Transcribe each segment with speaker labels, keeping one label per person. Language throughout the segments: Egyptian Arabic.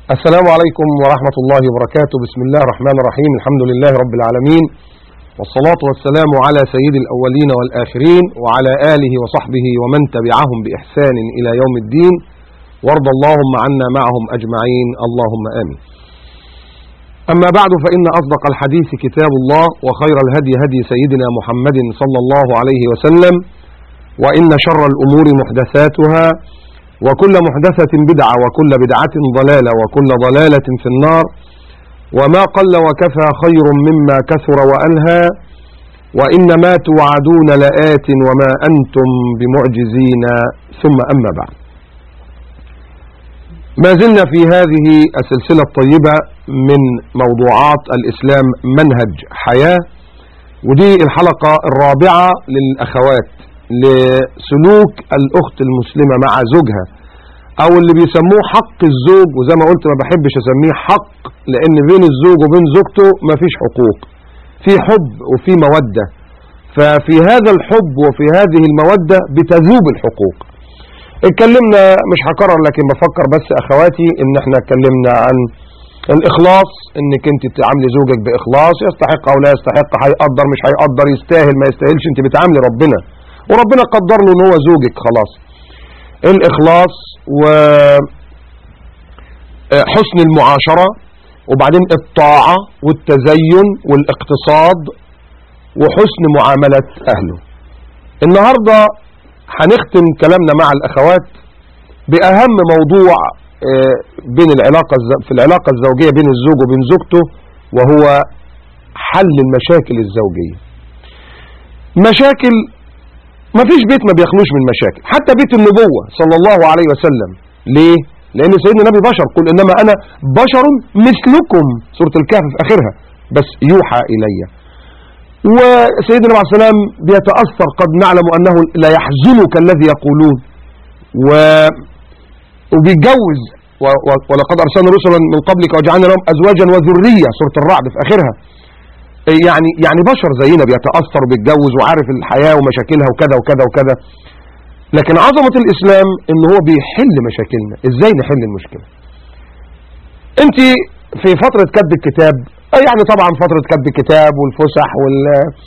Speaker 1: السلام عليكم ورحمة الله وبركاته بسم الله الرحمن الرحيم الحمد لله رب العالمين والصلاة والسلام على سيد الأولين والآخرين وعلى آله وصحبه ومن تبعهم بإحسان إلى يوم الدين وارض اللهم عنا معهم أجمعين اللهم آمين أما بعد فإن أصدق الحديث كتاب الله وخير الهدي هدي سيدنا محمد صلى الله عليه وسلم وإن شر الأمور محدثاتها وكل محدثة بدعة وكل بدعة ضلالة وكل ضلالة في النار وما قل وكفى خير مما كثر وألهى وإن ما توعدون لآت وما أنتم بمعجزين ثم أما بعد ما زلنا في هذه السلسلة الطيبة من موضوعات الإسلام منهج حياة ودي الحلقة الرابعة للأخوات لسلوك الأخت المسلمة مع زوجها أو اللي بيسموه حق الزوج وزي ما قلت ما بحبش أسميه حق لأن بين الزوج وبين زوجته ما فيش حقوق في حب وفي مودة ففي هذا الحب وفي هذه المودة بتذوب الحقوق اتكلمنا مش هكرر لكن بفكر بس أخواتي إن احنا اتكلمنا عن الإخلاص إنك أنت تعاملي زوجك بإخلاص يستحق أو لا يستحق هيقدر مش هيقدر يستاهل ما يستاهلش أنت بتعاملي ربنا وربنا قدر له ان هو زوجك خلاص الاخلاص و حسن المعاشرة وبعدين الطاعة والتزين والاقتصاد وحسن معاملة اهله النهاردة هنختم كلامنا مع الاخوات باهم موضوع بين العلاقة في العلاقة الزوجية بين الزوج وبين زوجته وهو حل المشاكل الزوجية مشاكل ما فيش بيت ما بيخلوش من مشاكل حتى بيت النبوة صلى الله عليه وسلم ليه لان سيدنا النبي بشر قل انما انا بشر مثلكم سورة الكهف في اخرها بس يوحى الي وسيدنا عليه السلام بيتأثر قد نعلم انه لا يحزنك الذي يقولون و وبيتجوز ولقد ارسلنا رسلا من قبلك وجعلنا لهم ازواجا وذرية سورة الرعد في اخرها يعني يعني بشر زينا بيتأثر وبيتجوز وعارف الحياة ومشاكلها وكذا وكذا وكذا لكن عظمة الإسلام إن هو بيحل مشاكلنا إزاي نحل المشكلة أنت في فترة كتب الكتاب يعني طبعا فترة كتب الكتاب والفسح وال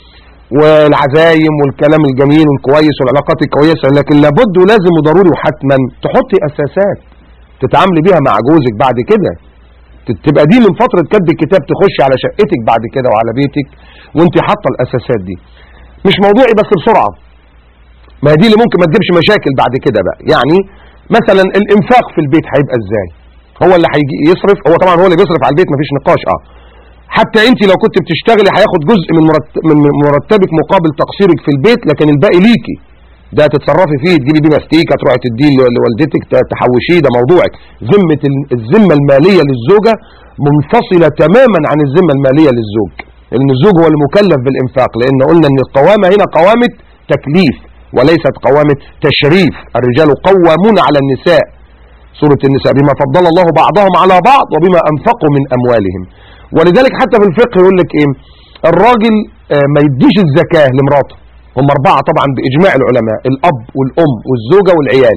Speaker 1: والعزايم والكلام الجميل والكويس والعلاقات الكويسة لكن لابد ولازم وضروري وحتما تحطي أساسات تتعاملي بيها مع جوزك بعد كده تبقى دي من فترة كتب الكتاب تخش على شقتك بعد كده وعلى بيتك وانت حاطه الاساسات دي مش موضوعي بس بسرعة ما هي دي اللي ممكن ما تجيبش مشاكل بعد كده بقى يعني مثلا الانفاق في البيت هيبقى ازاي هو اللي هيجي يصرف هو طبعا هو اللي بيصرف على البيت مفيش نقاش اه حتى انت لو كنت بتشتغلي هياخد جزء من من مرتبك مقابل تقصيرك في البيت لكن الباقي ليكي ده تتصرفي فيه تجيبي بيه مستيكه تروحي تديه لوالدتك تحوشيه ده موضوعك ذمه الذمه الماليه للزوجه منفصله تماما عن الذمه الماليه للزوج لان الزوج هو المكلف بالانفاق لان قلنا ان القوامه هنا قوامه تكليف وليست قوامه تشريف الرجال قوامون على النساء سوره النساء بما فضل الله بعضهم على بعض وبما انفقوا من اموالهم ولذلك حتى في الفقه يقول لك ايه الراجل ما يديش الزكاه لمراته هم أربعة طبعا بإجماع العلماء الأب والأم والزوجة والعيال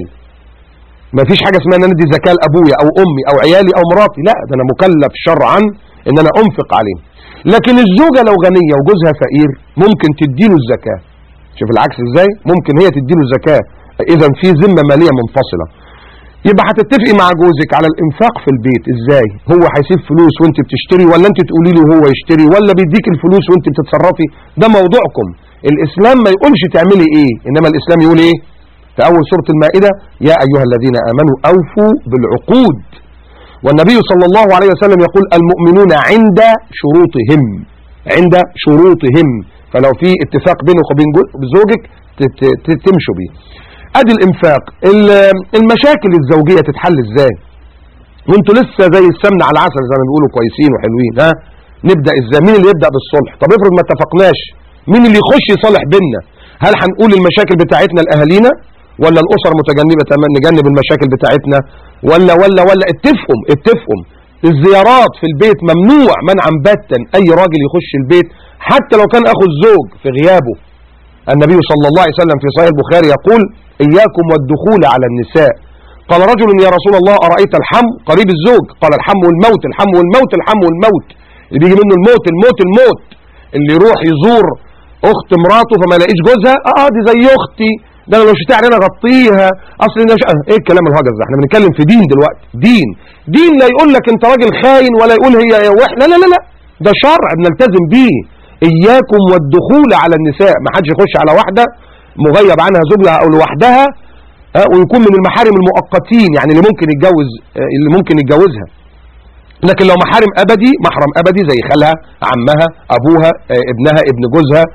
Speaker 1: ما فيش حاجة اسمها أن أنا أدي زكاة لأبويا أو أمي أو عيالي أو مراتي لا ده أنا مكلف شرعا أن أنا أنفق عليه لكن الزوجة لو غنية وجوزها فقير ممكن تديله الزكاة شوف العكس إزاي ممكن هي تديله الزكاة إذا في ذمة مالية منفصلة يبقى هتتفقي مع جوزك على الانفاق في البيت ازاي هو هيسيب فلوس وانت بتشتري ولا انت تقولي له هو يشتري ولا بيديك الفلوس وانت بتتصرفي ده موضوعكم الإسلام ما يقولش تعملي إيه إنما الإسلام يقول إيه في أول سورة المائدة يا أيها الذين آمنوا أوفوا بالعقود والنبي صلى الله عليه وسلم يقول المؤمنون عند شروطهم عند شروطهم فلو في اتفاق بينك وبين زوجك تمشوا بيه ادي الانفاق المشاكل الزوجية تتحل ازاي وانتوا لسه زي السمن على العسل زي ما بيقولوا كويسين وحلوين ها نبدأ ازاي مين اللي يبدأ بالصلح طب افرض ما اتفقناش مين اللي يخش يصالح بيننا هل هنقول المشاكل بتاعتنا لاهالينا ولا الاسر متجنبه نجنب المشاكل بتاعتنا ولا ولا ولا اتفقوا اتفقوا الزيارات في البيت ممنوع منعا باتا اي راجل يخش البيت حتى لو كان اخو الزوج في غيابه النبي صلى الله عليه وسلم في صحيح البخاري يقول اياكم والدخول على النساء قال رجل يا رسول الله أرأيت الحم قريب الزوج قال الحم والموت الحم والموت الحم والموت اللي بيجي منه الموت الموت الموت اللي يروح يزور اخت مراته فما يلاقيش جوزها اه دي زي اختي ده انا لو شتاء علينا اغطيها اصل ده ش... ايه الكلام الهجس ده احنا بنتكلم في دين دلوقتي دين دين لا يقول لك انت راجل خاين ولا يقول هي وح لا لا لا لا ده شرع بنلتزم بيه اياكم والدخول على النساء ما حدش يخش على واحده مغيب عنها زوجها او لوحدها اه ويكون من المحارم المؤقتين يعني اللي ممكن يتجوز اه اللي ممكن يتجوزها لكن لو محارم ابدي محرم ابدي زي خالها عمها ابوها اه ابنها ابن جوزها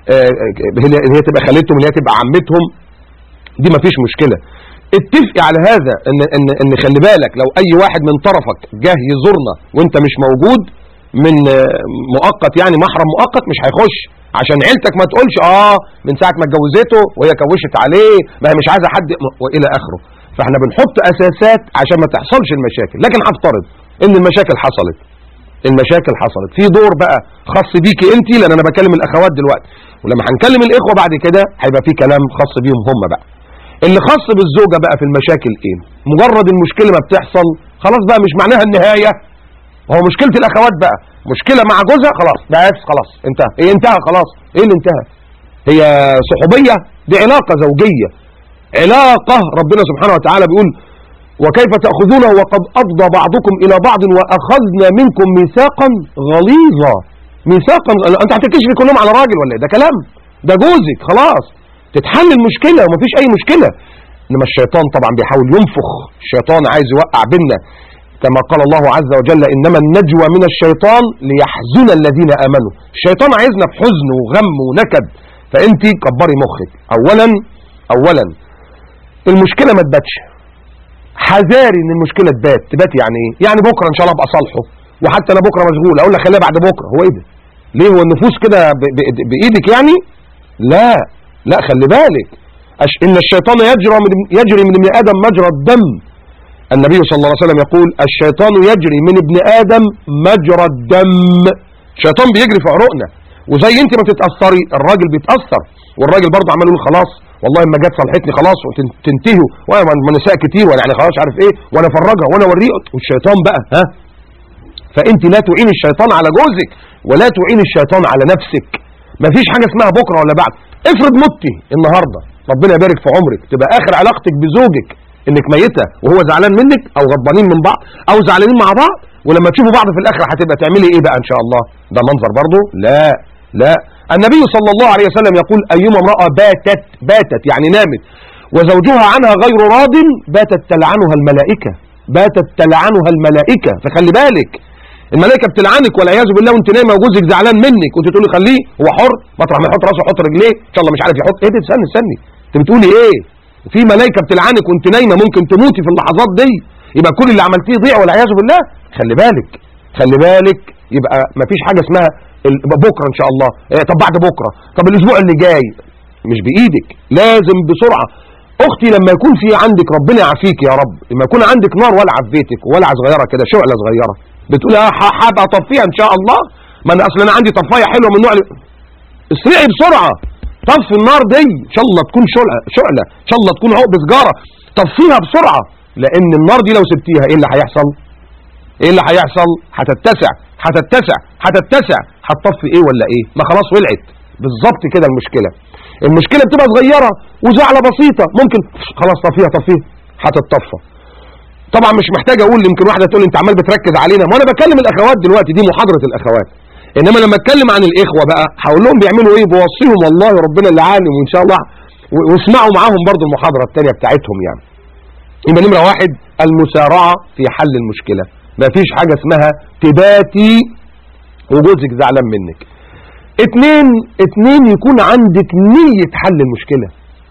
Speaker 1: اللي هي تبقى خالتهم اللي هي تبقى عمتهم دي مفيش مشكلة اتفق على هذا ان, إن, إن خلي بالك لو اي واحد من طرفك جه يزورنا وانت مش موجود من مؤقت يعني محرم مؤقت مش هيخش عشان عيلتك ما تقولش اه من ساعة ما اتجوزته وهي كوشت عليه ما هي مش عايزة حد والى اخره فاحنا بنحط اساسات عشان ما تحصلش المشاكل لكن هفترض ان المشاكل حصلت المشاكل حصلت في دور بقى خاص بيكي انت لان انا بكلم الاخوات دلوقتي ولما هنكلم الاخوه بعد كده هيبقى في كلام خاص بيهم هم بقى اللي خاص بالزوجه بقى في المشاكل ايه مجرد المشكله ما بتحصل خلاص بقى مش معناها النهايه هو مشكله الاخوات بقى مشكله مع جوزها خلاص بس خلاص انتهى ايه انتهى خلاص ايه اللي انتهى هي صحوبيه دي علاقه زوجيه علاقه ربنا سبحانه وتعالى بيقول وكيف تأخذونه وقد أفضى بعضكم إلى بعض وأخذنا منكم ميثاقا غليظا ميثاقا أنت هتكشفي كلهم على راجل ولا ده كلام ده جوزك خلاص تتحل المشكلة ومفيش أي مشكلة إنما الشيطان طبعا بيحاول ينفخ الشيطان عايز يوقع بينا كما قال الله عز وجل إنما النجوى من الشيطان ليحزن الذين آمنوا الشيطان عايزنا في حزن وغم ونكد فأنت كبري مخك أولا أولا المشكلة ما تباتش حذاري ان المشكله تبات تبات يعني ايه يعني بكره ان شاء الله ابقى صالحه وحتى انا بكره مشغول اقول لك خليها بعد بكره هو ايه ده ليه هو النفوس كده بايدك يعني لا لا خلي بالك أش... ان الشيطان يجري من يجري من ابن ادم مجرى الدم النبي صلى الله عليه وسلم يقول الشيطان يجري من ابن ادم مجرى الدم الشيطان بيجري في عروقنا وزي انت ما تتاثري الراجل بيتاثر والراجل برضه عمال يقول خلاص والله اما جت صلحتني خلاص وتنتهوا وانا نساء كتير ولا يعني خلاص عارف ايه وانا افرجها وانا اوريه والشيطان بقى ها فانت لا تعين الشيطان على جوزك ولا تعين الشيطان على نفسك مفيش حاجه اسمها بكره ولا بعد افرض متي النهارده ربنا يبارك في عمرك تبقى اخر علاقتك بزوجك انك ميته وهو زعلان منك او غضبانين من بعض او زعلانين مع بعض ولما تشوفوا بعض في الاخره هتبقى تعملي ايه بقى ان شاء الله ده منظر برضه لا لا النبي صلى الله عليه وسلم يقول أيما امرأة باتت باتت يعني نامت وزوجها عنها غير راض باتت تلعنها الملائكة باتت تلعنها الملائكة فخلي بالك الملائكة بتلعنك والعياذ بالله وانت نايمه وجوزك زعلان منك وانت تقولي خليه هو حر مطرح ما يحط راسه يحط رجليه ان شاء الله مش عارف يحط ايه ده استني استني انت بتقولي ايه في ملائكة بتلعنك وانت نايمه ممكن تموتي في اللحظات دي يبقى كل اللي عملتيه يضيع والعياذ بالله خلي بالك خلي بالك يبقى مفيش حاجة اسمها بكرة ان شاء الله إيه طب بعد بكرة طب الاسبوع اللي جاي مش بايدك لازم بسرعة اختي لما يكون في عندك ربنا يعافيك يا رب لما يكون عندك نار ولعة في بيتك ولعة صغيرة كده شعلة صغيرة بتقول اه هبقى اطفيها ان شاء الله ما انا اصل انا عندي طفايه حلوه من نوع اسرعي بسرعه طفي النار دي ان شاء الله تكون شعله شعله ان شاء الله تكون عقب سجاره طفيها بسرعه لان النار دي لو سبتيها ايه اللي هيحصل ايه اللي هيحصل هتتسع هتتسع هتتسع هتطفي ايه ولا ايه ما خلاص ولعت بالظبط كده المشكله المشكله بتبقى صغيره وزعله بسيطه ممكن خلاص طفيها طفيها هتتطفى طبعا مش محتاج اقول يمكن واحده تقول لي انت عمال بتركز علينا ما انا بكلم الاخوات دلوقتي دي محاضره الاخوات انما لما اتكلم عن الاخوه بقى هقول لهم بيعملوا ايه بوصيهم والله ربنا اللي عالم وان شاء الله واسمعوا معاهم برضو المحاضره الثانيه بتاعتهم يعني يبقى نمره واحد المسارعه في حل المشكله ما فيش حاجه اسمها تباتي وجوزك زعلان منك اتنين اتنين يكون عندك نية حل المشكلة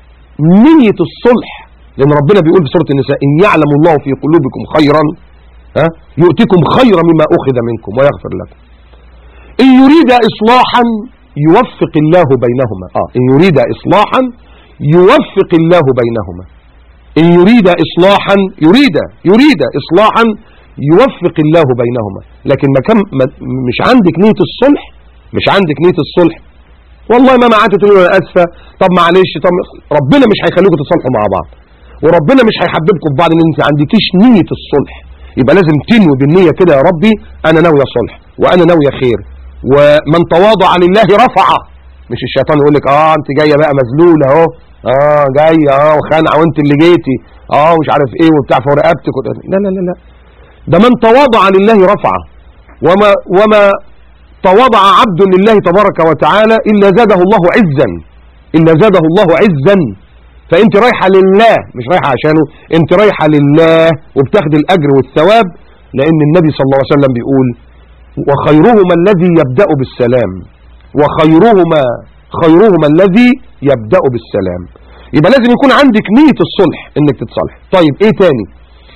Speaker 1: نية الصلح لأن ربنا بيقول في سورة النساء إن يعلم الله في قلوبكم خيرا ها يؤتكم خيرا مما أخذ منكم ويغفر لكم إن يريد إصلاحا يوفق الله بينهما آه إن يريد إصلاحا يوفق الله بينهما إن يريد إصلاحا يريد يريد إصلاحا يوفق الله بينهما لكن ما كم ما مش عندك نية الصلح مش عندك نية الصلح والله ما قعدت تقول انا اسفه طب معلش طب ربنا مش هيخليكم تصالحوا مع بعض وربنا مش هيحببكم في بعض ان انت عندكيش نيه الصلح يبقى لازم تنوي بالنيه كده يا ربي انا ناويه صلح وانا ناويه خير ومن تواضع لله رفعه مش الشيطان يقول لك اه انت جايه بقى مذلوله اهو اه جايه اه وخانعه وانت اللي جيتي اه مش عارف ايه وبتاع في رقبتك وت- لا لا لا لا ده من تواضع لله رفعه وما وما تواضع عبد لله تبارك وتعالى الا زاده الله عزا الا زاده الله عزا فانت رايحه لله مش رايحه عشانه انت رايحه لله وبتاخد الاجر والثواب لان النبي صلى الله عليه وسلم بيقول وخيرهما الذي يبدا بالسلام وخيرهما خيرهما الذي يبدا بالسلام يبقى لازم يكون عندك نيه الصلح انك تتصالح طيب ايه تاني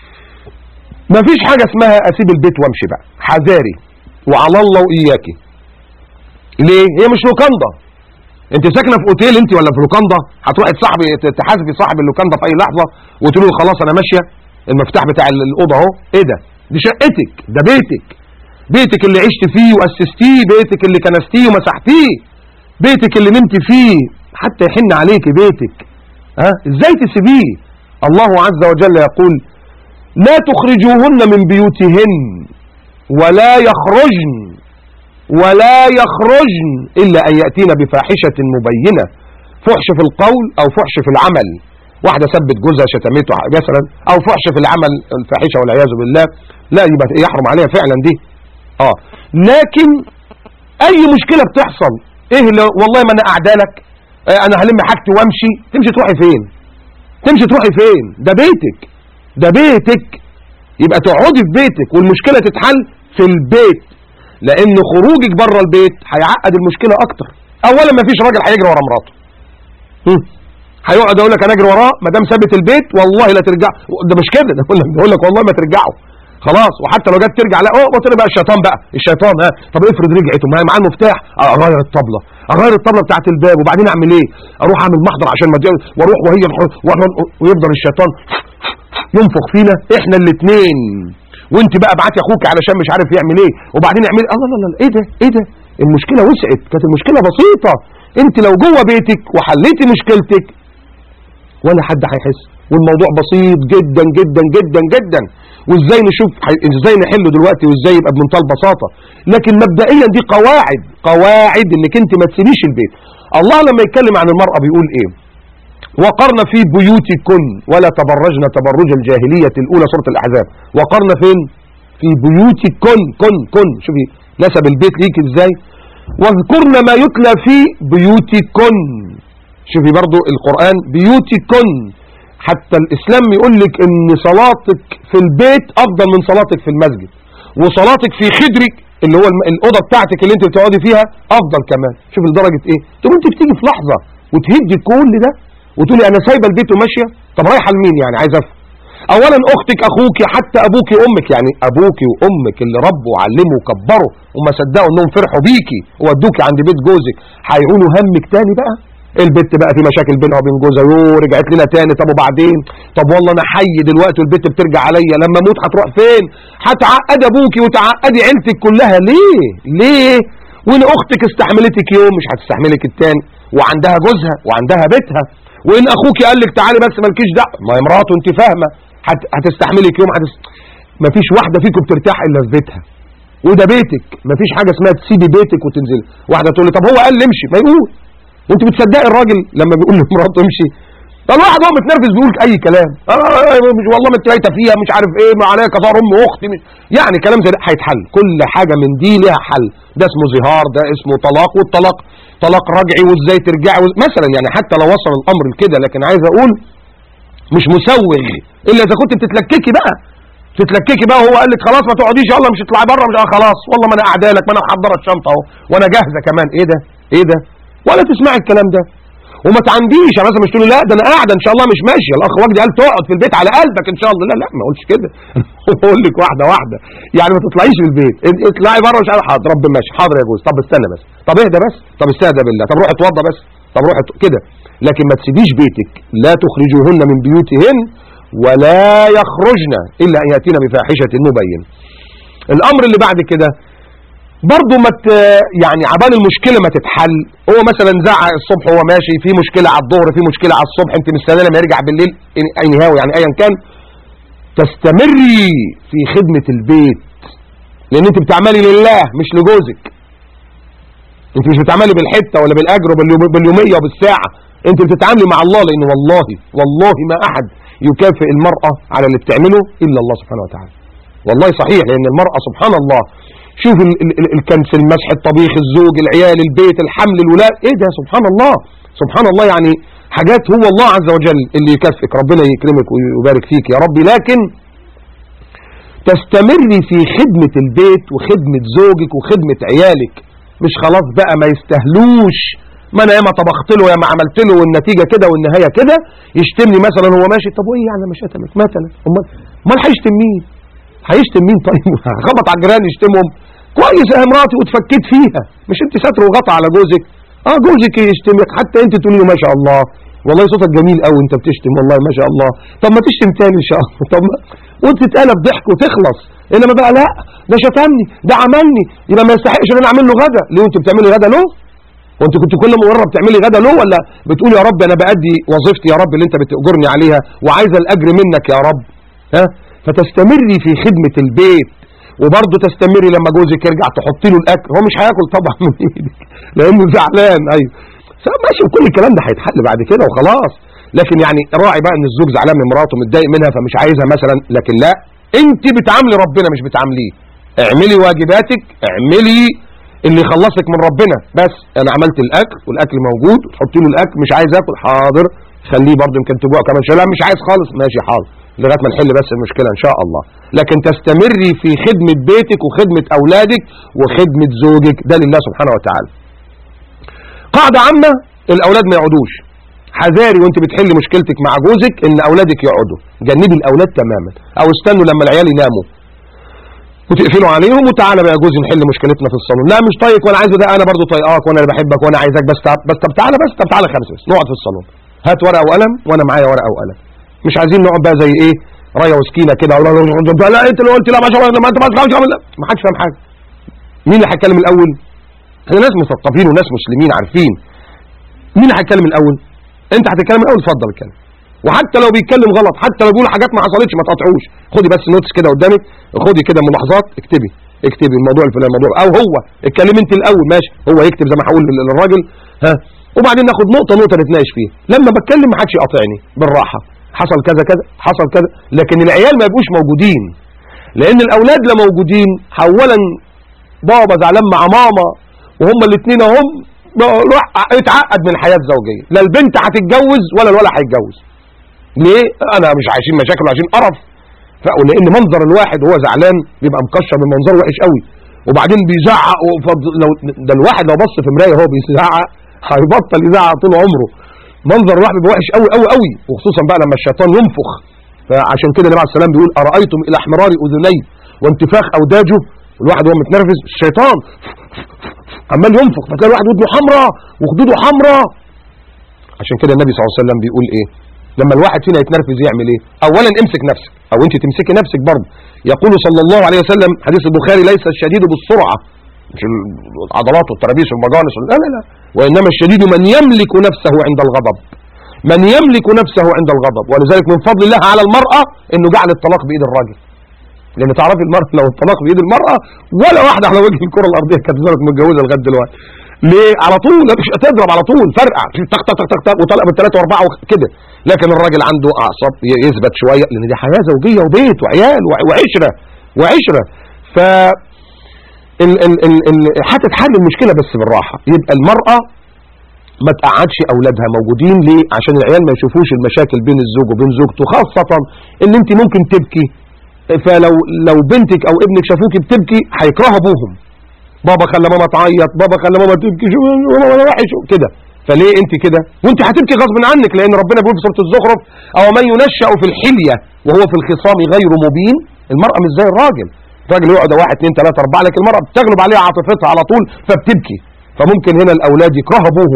Speaker 1: مفيش حاجه اسمها اسيب البيت وامشي بقى حذاري وعلى الله واياكي ليه هي مش لوكاندا انت ساكنه في اوتيل انت ولا في لوكاندا هتروحي تصاحبي تحاسبي صاحب اللوكاندا في اي لحظه وتقولي له خلاص انا ماشيه المفتاح بتاع الاوضه اهو ايه ده دي شقتك ده بيتك بيتك اللي عشت فيه واسستيه بيتك اللي كنستيه ومسحتيه بيتك اللي نمت فيه حتى يحن عليك بيتك ها ازاي تسيبيه الله عز وجل يقول لا تخرجوهن من بيوتهن ولا يخرجن ولا يخرجن إلا أن يأتين بفاحشة مبينة فحش في القول أو فحش في العمل واحدة سبت جوزها شتمته مثلا أو فحش في العمل الفاحشة والعياذ بالله لا يبقى يحرم عليها فعلا دي اه لكن أي مشكلة بتحصل إيه اللي والله ما أنا أعدالك آه أنا هلم حاجتي وأمشي تمشي تروحي فين تمشي تروحي فين ده بيتك ده بيتك يبقى تقعدي في بيتك والمشكلة تتحل في البيت لان خروجك بره البيت هيعقد المشكله اكتر اولا ما فيش راجل هيجري ورا مراته هم. هيقعد يقول لك انا اجري وراه ما دام ثابت البيت والله لا ترجع ده مش كده ده بيقول لك والله ما ترجعوا خلاص وحتى لو جت ترجع لا اوه طلع بقى الشيطان بقى الشيطان ها طب افرض رجعت معايا معاه المفتاح اغير الطبله اغير الطبله بتاعت الباب وبعدين اعمل ايه اروح اعمل محضر عشان ما تجي- واروح وهي ويفضل الشيطان ينفخ فينا احنا الاثنين وانت بقى ابعتي اخوك علشان مش عارف يعمل ايه وبعدين اعمل الله لا لا لا ايه ده ايه ده المشكله وسعت كانت المشكله بسيطه انت لو جوه بيتك وحليتي مشكلتك ولا حد هيحس والموضوع بسيط جدا جدا جدا جدا وازاي نشوف ح- ازاي نحله دلوقتي وازاي يبقى بمنتهى البساطه لكن مبدئيا دي قواعد قواعد انك انت ما تسيبيش البيت الله لما يتكلم عن المراه بيقول ايه وقرن في بيوتكن ولا تبرجن تبرج الجاهلية الأولى سورة الأحزاب وقرن فين في بيوتكن كن كن شوفي نسب البيت ليك ازاي واذكرن ما يتلى في بيوتكن شوفي برضو القرآن بيوتكن حتى الإسلام يقول لك ان صلاتك في البيت أفضل من صلاتك في المسجد وصلاتك في خدرك اللي هو الم- الأوضة بتاعتك اللي انت بتقعدي فيها أفضل كمان شوف لدرجة ايه تقول انت بتيجي في لحظة وتهدي كل ده وتقولي انا سايبه البيت وماشيه طب رايحه لمين يعني عايز افهم اولا اختك اخوك حتى ابوك وامك يعني ابوك وامك اللي ربوا وعلموا وكبروا وما صدقوا انهم فرحوا بيكي وودوكي عند بيت جوزك هيقولوا همك تاني بقى البت بقى في مشاكل بينها وبين جوزها يو رجعت لنا تاني طب وبعدين طب والله انا حي دلوقتي والبت بترجع عليا لما اموت هتروح فين هتعقدي ابوكي وتعقدي عيلتك كلها ليه ليه وان اختك استحملتك يوم مش هتستحملك التاني وعندها جوزها وعندها بيتها وان اخوك قال لك تعالي بس مالكيش دعوه ما هي مراته انت فاهمه هت... هتستحملك يوم هتس... مفيش واحده فيكم بترتاح الا في بيتها وده بيتك مفيش حاجه اسمها تسيبي بيتك وتنزلي واحده تقول لي طب هو قال لي امشي ما يقول وانت بتصدقي الراجل لما بيقول لمراته امشي طب الواحد هو متنرفز بيقول اي كلام آه مش والله ما انت بايته فيها مش عارف ايه ما عليا كفار ام اختي مش... يعني كلام زي ده هيتحل كل حاجه من دي ليها حل ده اسمه ظهار ده اسمه طلاق والطلاق طلاق رجعي وازاي ترجعي وز... مثلا يعني حتى لو وصل الامر لكده لكن عايز اقول مش مسوغ الا اذا كنت بتتلككي بقى تتلككي بقى وهو قال لك خلاص ما تقعديش يلا مش اطلعي بره مش آه خلاص والله ما انا قاعده لك ما انا محضره الشنطه اهو وانا جاهزه كمان ايه ده ايه ده ولا تسمعي الكلام ده وما تعنديش يعني مثلا مش تقولي لا ده انا قاعده ان شاء الله مش ماشيه الاخ وجدي قال تقعد في البيت على قلبك ان شاء الله لا لا ما اقولش كده بقول لك واحده واحده يعني ما تطلعيش من البيت إن- اطلعي بره مش عارف حاضر رب ماشي حاضر يا جوز طب استنى بس طب اهدى بس طب استهدى بالله طب روح اتوضى بس طب روح ات- كده لكن ما تسيبيش بيتك لا تخرجوهن من بيوتهن ولا يخرجن الا ان ياتين بفاحشه مبين الامر اللي بعد كده برضه ما ت... يعني عبال المشكله ما تتحل هو مثلا زعق الصبح وهو ماشي في مشكله على الظهر في مشكله على الصبح انت مستنيه لما يرجع بالليل اي نهاوي يعني ايا كان تستمري في خدمه البيت لان انت بتعملي لله مش لجوزك انت مش بتعملي بالحته ولا بالاجر ولا باليوميه وبالساعه انت بتتعاملي مع الله لان والله والله ما احد يكافئ المراه على اللي بتعمله الا الله سبحانه وتعالى والله صحيح لان المراه سبحان الله شوف ال- ال- ال- الكنس المسح الطبيخ الزوج العيال البيت الحمل الولاد ايه ده سبحان الله سبحان الله يعني حاجات هو الله عز وجل اللي يكافئك ربنا يكرمك ويبارك فيك يا ربي لكن تستمري في خدمة البيت وخدمة زوجك وخدمة عيالك مش خلاص بقى ما يستهلوش ما انا يا ما طبخت له يا ما عملت له والنتيجه كده والنهايه كده يشتمني مثلا هو ماشي طب وايه يعني ما شتمك مثلا امال امال هيشتم مين هيشتم مين طيب خبط على الجيران يشتمهم كويس يا مراتي واتفكيت فيها مش انت ستر وغطى على جوزك اه جوزك يشتمك حتى انت تقولي له ما شاء الله والله صوتك جميل قوي انت بتشتم والله ما شاء الله طب ما تشتم تاني ان شاء الله طب ما وتتقلب ضحك وتخلص انما بقى لا ده شتمني ده عملني يبقى ما يستحقش ان انا اعمل له غدا ليه انت بتعملي غدا له وانت كنت كل مره بتعملي غدا له ولا بتقول يا رب انا بأدي وظيفتي يا رب اللي انت بتأجرني عليها وعايزه الاجر منك يا رب ها فتستمري في خدمه البيت وبرضه تستمري لما جوزك يرجع تحطي له الاكل هو مش هياكل طبعا من ايدك لانه زعلان ايوه ماشي وكل الكلام ده هيتحل بعد كده وخلاص لكن يعني راعي بقى ان الزوج زعلان من مراته متضايق منها فمش عايزها مثلا لكن لا انت بتعاملي ربنا مش بتعامليه اعملي واجباتك اعملي اللي يخلصك من ربنا بس انا عملت الاكل والاكل موجود تحطي له الاكل مش عايز اكل حاضر خليه برضه يمكن تجوع كمان شويه لا مش عايز خالص ماشي حاضر لغايه ما نحل بس المشكله ان شاء الله لكن تستمري في خدمه بيتك وخدمه اولادك وخدمه زوجك ده لله سبحانه وتعالى قاعده عامه الاولاد ما يقعدوش حذاري وانت بتحل مشكلتك مع جوزك ان اولادك يقعدوا جنبي الاولاد تماما او استنوا لما العيال يناموا وتقفلوا عليهم وتعالى بقى يا جوزي نحل مشكلتنا في الصالون لا مش طايق وانا عايزه ده انا برضو طايقاك وانا اللي بحبك وانا عايزك بس تعب بس طب تعالى بس طب تعالى خمسه بس نقعد في الصالون هات ورقه وقلم وانا معايا ورقه وقلم مش عايزين نقعد بقى زي ايه رايه وسكينه كده ولا لا, لا انت اللي قلت لا ما شاء الله ما انت ما تفهمش ما حدش فاهم حاجه مين اللي هيتكلم الاول احنا ناس مثقفين وناس مسلمين عارفين مين اللي هيتكلم الاول انت هتتكلم الاول اتفضل اتكلم وحتى لو بيتكلم غلط حتى لو بيقول حاجات ما حصلتش ما تقاطعوش خدي بس نوتس كده قدامك خدي كده ملاحظات اكتبي اكتبي الموضوع الفلاني الموضوع او هو اتكلم انت الاول ماشي هو يكتب زي ما هقول للراجل ها وبعدين ناخد نقطه نقطه نتناقش فيها لما بتكلم ما حدش يقاطعني بالراحه حصل كذا كذا حصل كذا لكن العيال ما يبقوش موجودين لان الاولاد لا موجودين اولا بابا زعلان مع ماما وهما الاثنين اهم اتعقد من الحياه الزوجيه لا البنت هتتجوز ولا الولد هيتجوز ليه انا مش عايشين مشاكل وعايشين قرف لان منظر الواحد وهو زعلان بيبقى مكشر من منظره وحش قوي وبعدين بيزعق لو ده الواحد لو بص في مرايه وهو بيزعق هيبطل يزعق طول عمره منظر الواحد بيبقى وحش قوي قوي قوي وخصوصا بقى لما الشيطان ينفخ فعشان كده النبي عليه السلام بيقول ارايتم الى احمرار اذني وانتفاخ اوداجه الواحد وهو متنرفز الشيطان عمال ينفخ فتلاقي الواحد ودنه حمراء وخدوده حمراء عشان كده النبي صلى الله عليه وسلم بيقول ايه لما الواحد فينا يتنرفز يعمل ايه اولا امسك نفسك او انت تمسكي نفسك برضه يقول صلى الله عليه وسلم حديث البخاري ليس الشديد بالسرعه مش العضلات والترابيس والمجانس لا لا لا وانما الشديد من يملك نفسه عند الغضب من يملك نفسه عند الغضب ولذلك من فضل الله على المرأة انه جعل الطلاق بايد الراجل لان تعرفي المرأة لو الطلاق بايد المرأة ولا واحدة على وجه الكرة الارضية كانت زالت متجوزة لغاية دلوقتي ليه على طول مش هتضرب على طول فرقع تك تك تك تك وطلق بالثلاثة واربعة كده لكن الراجل عنده اعصاب يثبت شوية لان دي حياة زوجية وبيت وعيال وعشرة وعشرة ف ال ال ال ال هتتحل المشكلة بس بالراحة يبقى المرأة ما تقعدش اولادها موجودين ليه عشان العيال ما يشوفوش المشاكل بين الزوج وبين زوجته خاصة ان انت ممكن تبكي فلو لو بنتك او ابنك شافوك بتبكي هيكرهوا ابوهم بابا خلى ماما تعيط بابا خلى ماما تبكي شو ماما وحش كده فليه انت كده وانت هتبكي غصب عنك لان ربنا بيقول في سوره الزخرف او من ينشأ في الحلية وهو في الخصام غير مبين المرأة مش زي الراجل الراجل يقعد واحد اثنين ثلاثة أربعة لكن المرأة بتغلب عليها عاطفتها على طول فبتبكي فممكن هنا الأولاد يكرهوا أبوهم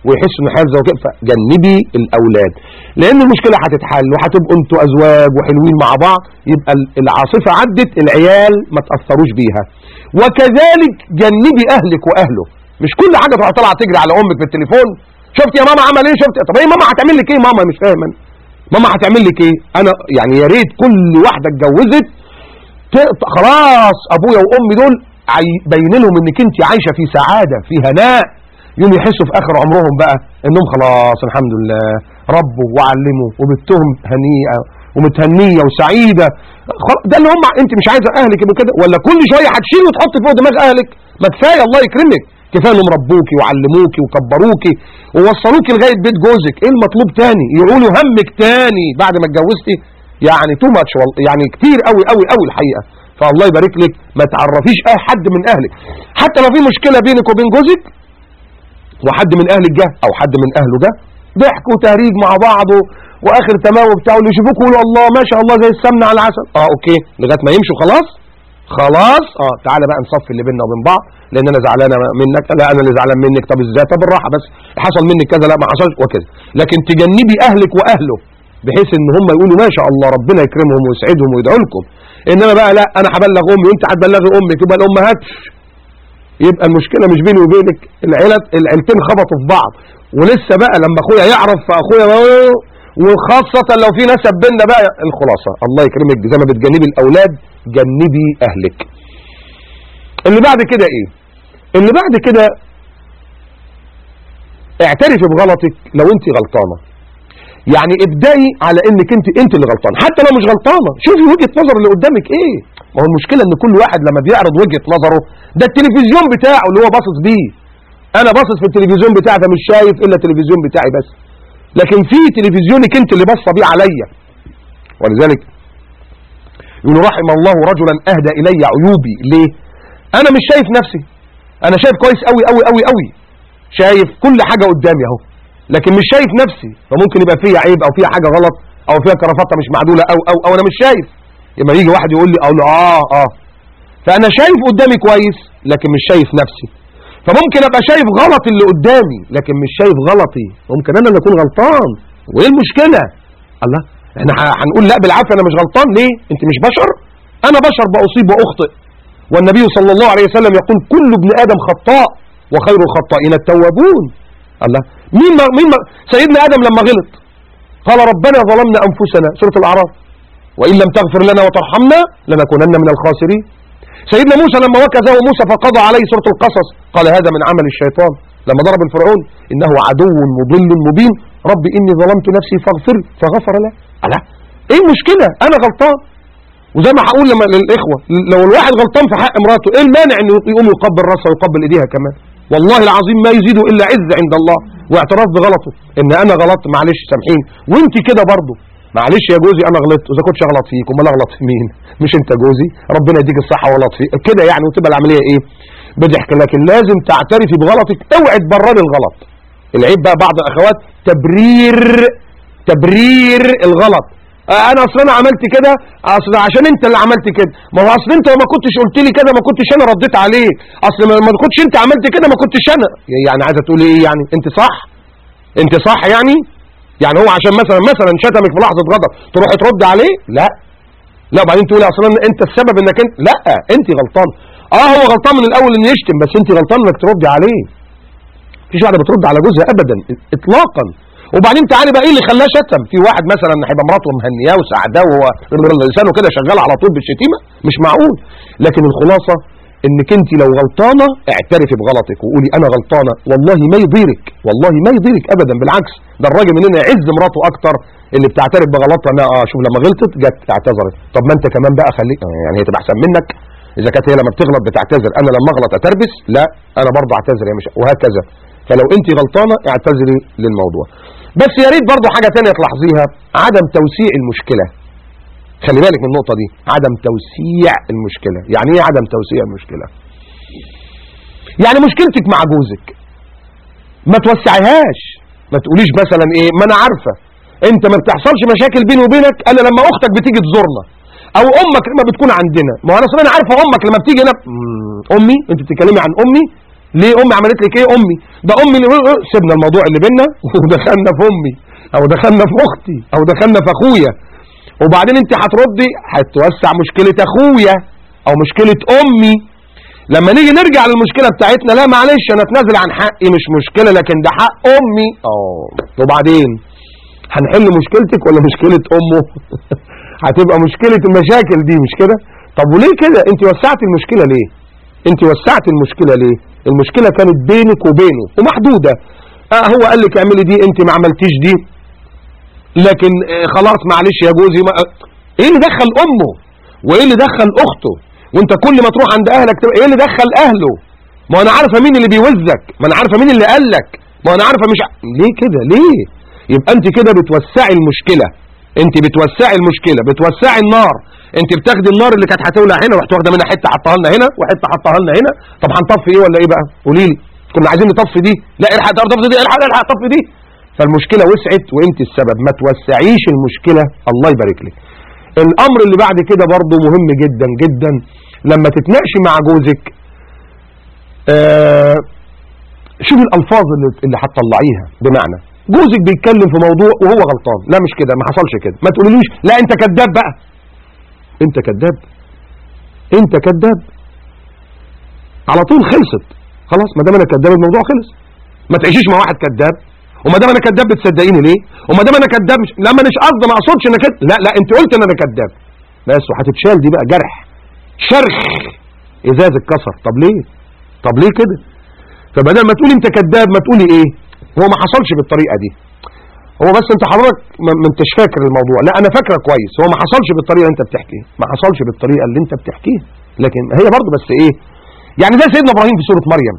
Speaker 1: ويحس انه حياه زوجيه فجنبي الاولاد لان المشكله هتتحل وهتبقوا انتوا ازواج وحلوين مع بعض يبقى ال- العاصفه عدت العيال ما تاثروش بيها وكذلك جنبي اهلك واهله مش كل حاجه تروح طالعه تجري على امك بالتليفون شفت يا ماما عمل ايه شفت طب ايه ماما هتعمل لك ايه ماما مش فاهم انا ماما هتعمل لك ايه انا يعني يا ريت كل واحده اتجوزت ت- خلاص ابويا وامي دول عي- باين لهم انك انت عايشه في سعاده في هناء يوم يحسوا في اخر عمرهم بقى انهم خلاص الحمد لله ربوا وعلموا وبنتهم هنيئه ومتهنيه وسعيده خلاص ده اللي هم انت مش عايزه اهلك يبقوا كده ولا كل شويه هتشيل وتحط فوق دماغ اهلك ما كفايه الله يكرمك كفايه انهم ربوكي وعلموكي وكبروكي ووصلوكي لغايه بيت جوزك ايه المطلوب تاني يقولوا همك تاني بعد ما اتجوزتي يعني تو ماتش يعني كتير قوي قوي قوي الحقيقه فالله يبارك لك ما تعرفيش اي حد من اهلك حتى لو في مشكله بينك وبين جوزك وحد من اهلك جه او حد من اهله جه ضحك وتهريج مع بعض و- واخر تمام وبتاع واللي يشوفوك يقولوا الله ما شاء الله زي السمنه على العسل اه اوكي لغايه ما يمشوا خلاص خلاص اه تعالى بقى نصفي اللي بيننا وبين بعض لان انا زعلانه منك لا انا اللي زعلان منك طب ازاي طب بالراحه بس حصل منك كذا لا ما حصلش وكذا لكن تجنبي اهلك واهله بحيث ان هم يقولوا ما شاء الله ربنا يكرمهم ويسعدهم ويدعوا لكم انما بقى لا انا هبلغ امي وانت هتبلغي امك يبقى الامهات يبقى المشكله مش بيني وبينك العيلة العيلتين خبطوا في بعض ولسه بقى لما اخويا يعرف فاخويا وخاصة لو في نسب بيننا بقى الخلاصة الله يكرمك زي ما بتجنبي الاولاد جنبي اهلك اللي بعد كده ايه اللي بعد كده اعترفي بغلطك لو انت غلطانة يعني ابدأي على انك انت انت اللي غلطانه حتى لو مش غلطانه شوفي وجهة نظر اللي قدامك ايه ما هو المشكلة ان كل واحد لما بيعرض وجهة نظره ده التلفزيون بتاعه اللي هو باصص بيه انا باصص في التلفزيون بتاعي فمش شايف الا التلفزيون بتاعي بس لكن في تلفزيونك انت اللي باصه بيه عليا ولذلك يقول رحم الله رجلا اهدى الي عيوبي ليه انا مش شايف نفسي انا شايف كويس قوي قوي قوي قوي شايف كل حاجة قدامي اهو لكن مش شايف نفسي فممكن يبقى فيها عيب او فيها حاجة غلط او فيها كرافطة مش معدولة او او او انا مش شايف يبقى يجي واحد يقول لي اقول له اه اه فانا شايف قدامي كويس لكن مش شايف نفسي فممكن ابقى شايف غلط اللي قدامي لكن مش شايف غلطي ممكن انا اللي اكون غلطان وايه المشكلة الله احنا ه- هنقول لا بالعافية انا مش غلطان ليه انت مش بشر انا بشر بأصيب واخطئ والنبي صلى الله عليه وسلم يقول كل ابن ادم خطاء وخير الخطائين التوابون الله مين ما مين ما سيدنا ادم لما غلط قال ربنا ظلمنا انفسنا سورة الاعراف وان لم تغفر لنا وترحمنا لنكونن من الخاسرين سيدنا موسى لما وكزه موسى فقضى عليه سورة القصص قال هذا من عمل الشيطان لما ضرب الفرعون إنه عدو مضل مبين رب إني ظلمت نفسي فاغفر فغفر له ألا إيه المشكلة أنا غلطان وزي ما هقول لما للإخوة لو الواحد غلطان في حق مراته إيه المانع إنه يقوم يقبل راسها ويقبل إيديها كمان والله العظيم ما يزيده إلا عز عند الله واعتراف بغلطه إن أنا غلطت معلش سامحين وأنت كده برضه معلش يا جوزي انا غلطت اذا كنتش اغلط فيك امال اغلط في مين مش انت جوزي ربنا يديك الصحه وغلط فيك كده يعني وتبقى العمليه ايه بضحك لكن لازم تعترفي بغلطك اوعي تبرري الغلط العيب بقى بعض الاخوات تبرير تبرير الغلط آه انا اصل انا عملت كده اصل عشان انت اللي عملت كده ما هو اصل انت ما كنتش قلت لي كده ما كنتش انا رديت عليك اصل ما ما كنتش انت عملت كده ما كنتش انا يعني عايزه تقولي ايه يعني انت صح انت صح يعني يعني هو عشان مثلا مثلا شتمك في لحظه غضب تروح ترد عليه لا لا بعدين تقولي اصلا انت السبب انك انت لا انت غلطان اه هو غلطان من الاول انه يشتم بس انت غلطان انك تردي عليه مفيش واحده بترد على جوزها ابدا اطلاقا وبعدين تعالي بقى ايه اللي خلاه شتم في واحد مثلا هيبقى مراته مهنياه وسعداه وهو لسانه كده شغال على طول بالشتيمه مش معقول لكن الخلاصه انك انت لو غلطانه اعترفي بغلطك وقولي انا غلطانه والله ما يضيرك والله ما يضيرك ابدا بالعكس ده الراجل مننا يعز مراته اكتر اللي بتعترف بغلطها انا اه شوف لما غلطت جت اعتذرت طب ما انت كمان بقى خليك يعني هي تبقى احسن منك اذا كانت هي لما بتغلط بتعتذر انا لما اغلط اتربس لا انا برضه اعتذر يا مش وهكذا فلو انت غلطانه اعتذري للموضوع بس يا ريت برضه حاجه ثانيه تلاحظيها عدم توسيع المشكله خلي بالك من النقطه دي عدم توسيع المشكله يعني ايه عدم توسيع المشكله يعني مشكلتك مع جوزك ما توسعيهاش ما تقوليش مثلا ايه ما انا عارفه انت ما بتحصلش مشاكل بيني وبينك الا لما اختك بتيجي تزورنا او امك لما بتكون عندنا ما هو انا اصلا انا عارفه امك لما بتيجي هنا مم، امي انت بتتكلمي عن امي ليه امي عملت لك ايه امي ده امي اللي سيبنا الموضوع اللي بينا ودخلنا في امي او دخلنا في اختي او دخلنا في اخويا وبعدين انت هتردي هتوسع مشكلة اخويا او مشكلة امي لما نيجي نرجع للمشكلة بتاعتنا لا معلش انا اتنازل عن حقي مش مشكلة لكن ده حق امي اه وبعدين هنحل مشكلتك ولا مشكلة امه هتبقى مشكلة المشاكل دي مش كده طب وليه كده انت وسعت المشكلة ليه انت وسعت المشكلة ليه المشكلة كانت بينك وبينه ومحدودة اه هو قال لك اعملي دي انت ما عملتيش دي لكن اه خلاص معلش يا جوزي ما ايه اللي دخل امه وايه اللي دخل اخته وانت كل ما تروح عند اهلك تبقى ايه اللي دخل اهله ما انا عارفه مين اللي بيوزك ما انا عارفه مين اللي قال لك ما انا عارفه مش ع... ليه كده ليه يبقى انت كده بتوسعي المشكله انت بتوسعي المشكله بتوسعي النار انت بتاخدي النار اللي كانت هتولع هنا ورحت واخده منها حته حطها لنا هنا وحته حطها لنا هنا طب هنطفي ايه ولا ايه بقى قولي لي كنا عايزين نطفي دي لا الحق طفي دي الحق الحق طفي دي فالمشكله وسعت وانت السبب ما توسعيش المشكله الله يبارك لك الامر اللي بعد كده برضه مهم جدا جدا لما تتناقشي مع جوزك آه شوف الالفاظ اللي اللي هتطلعيها بمعنى جوزك بيتكلم في موضوع وهو غلطان لا مش كده ما حصلش كده ما تقوليليش لا انت كذاب بقى انت كذاب انت كذاب على طول خلصت خلاص ما دام انا كذاب الموضوع خلص ما تعيشيش مع واحد كذاب وما دام انا كذاب بتصدقيني ليه وما دام انا كذاب مش لا مانيش قصدي ما اقصدش انك لا لا انت قلت ان انا كذاب بس وهتتشال دي بقى جرح شرخ ازاز اتكسر طب ليه طب ليه كده فبدل ما تقولي انت كذاب ما تقولي ايه هو ما حصلش بالطريقه دي هو بس انت حضرتك ما ما انتش فاكر الموضوع لا انا فاكره كويس هو ما حصلش بالطريقه اللي انت بتحكيها ما حصلش بالطريقه اللي انت بتحكيها لكن هي برضه بس ايه يعني ده سيدنا ابراهيم في سوره مريم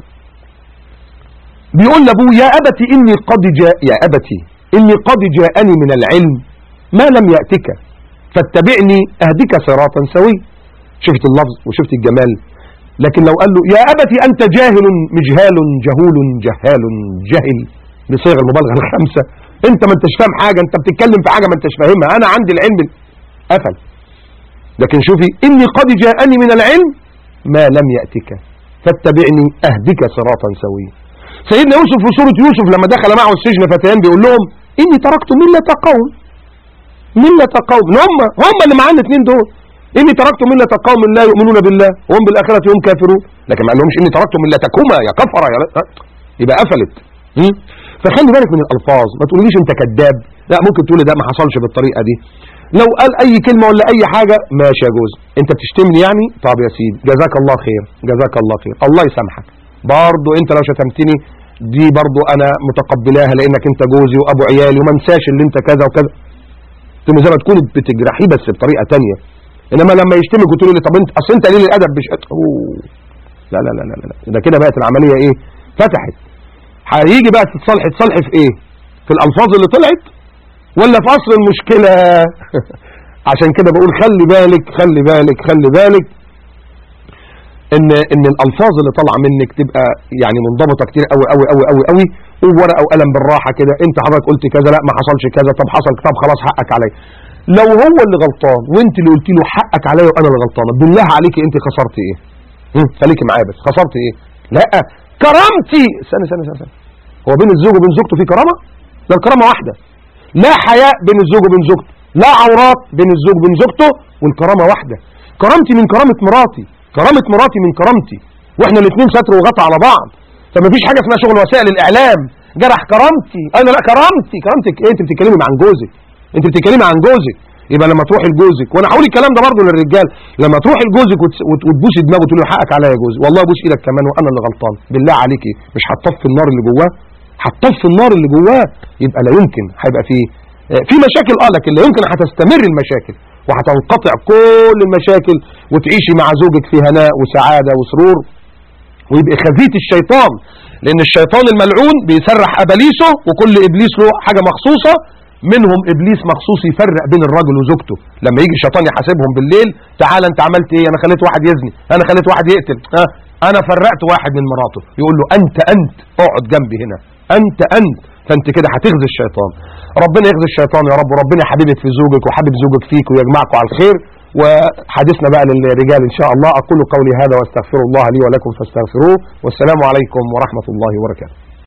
Speaker 1: بيقول لابوه يا ابتي اني قد جاء يا ابتي اني قد جاءني من العلم ما لم ياتك فاتبعني اهدك صراطا سويا شفت اللفظ وشفت الجمال لكن لو قال له يا ابتي انت جاهل مجهال جهول جهال جهل بصيغ المبالغه الخمسه انت ما انتش فاهم حاجه انت بتتكلم في حاجه ما انتش فاهمها انا عندي العلم قفل لكن شوفي اني قد جاءني من العلم ما لم ياتك فاتبعني اهدك صراطا سويا سيدنا يوسف في سوره يوسف لما دخل معه السجن فتيان بيقول لهم اني تركت مله قوم مله قوم هم هم اللي معانا الاثنين دول اني تركت مله قوم لا يؤمنون بالله وهم بالاخره هم كافرون لكن ما قالهمش اني تركت ملتكما يا كفره يا لا. يبقى قفلت م? فخلي بالك من الالفاظ ما تقوليش انت كذاب لا ممكن تقولي ده ما حصلش بالطريقه دي لو قال اي كلمه ولا اي حاجه ماشي يا جوز انت بتشتمني يعني طب يا سيدي جزاك الله خير جزاك الله خير الله يسامحك برضه انت لو شتمتني دي برضه انا متقبلاها لانك انت جوزي وابو عيالي وما انساش اللي انت كذا وكذا ثم زي ما تكون بتجرحيه بس بطريقه تانية انما لما يشتمك وتقول لي طب انت اصل انت قليل الادب مش اوه لا لا لا لا لا ده كده بقت العمليه ايه فتحت هيجي بقى تتصالحي تصالحي في ايه في الالفاظ اللي طلعت ولا في اصل المشكله عشان كده بقول خلي بالك خلي بالك خلي بالك ان ان الالفاظ اللي طالعه منك تبقى يعني منضبطه كتير قوي قوي قوي قوي قوي وورقه وقلم بالراحه كده انت حضرتك قلت كذا لا ما حصلش كذا طب حصل طب خلاص حقك عليا لو هو اللي غلطان وانت اللي قلت له حقك عليا وانا اللي غلطانه بالله عليكي انت خسرتي ايه هم، خليكي معايا بس خسرتي ايه لا كرامتي استنى استنى استنى استنى. هو بين الزوج وبين زوجته في كرامه ده الكرامه واحده لا حياء بين الزوج وبين زوجته لا عورات بين الزوج وبين زوجته والكرامه واحده كرامتي من كرامه مراتي كرامه مراتي من كرامتي واحنا الاثنين ستر وغطى على بعض فما فيش حاجه اسمها شغل وسائل الاعلام جرح كرامتي انا لا كرامتي كرامتك ايه انت بتتكلمي عن جوزك انت بتتكلمي عن جوزك يبقى لما تروحي لجوزك وانا هقول الكلام ده برضه للرجال لما تروحي لجوزك وتس- وت- وتبوسي دماغه وتقول له حقك عليا يا جوزي والله ابوس ايدك كمان وانا اللي غلطان بالله عليكي مش هتطفي النار اللي جواه هتطفي النار اللي جواه يبقى لا يمكن هيبقى فيه آه، في مشاكل اه لكن لا يمكن هتستمر المشاكل وهتنقطع كل المشاكل وتعيشي مع زوجك في هناء وسعاده وسرور ويبقى خزيت الشيطان لان الشيطان الملعون بيسرح اباليسه وكل ابليس له حاجه مخصوصه منهم ابليس مخصوص يفرق بين الراجل وزوجته لما يجي الشيطان يحاسبهم بالليل تعال انت عملت ايه انا خليت واحد يزني انا خليت واحد يقتل ها انا فرقت واحد من مراته يقول له انت انت اقعد جنبي هنا انت انت فانت كده هتغزي الشيطان ربنا يغزي الشيطان يا رب وربنا حبيبك في زوجك وحبيب زوجك فيك ويجمعكم على الخير وحديثنا بقى للرجال إن شاء الله أقول قولي هذا واستغفر الله لي ولكم فاستغفروه والسلام عليكم ورحمة الله وبركاته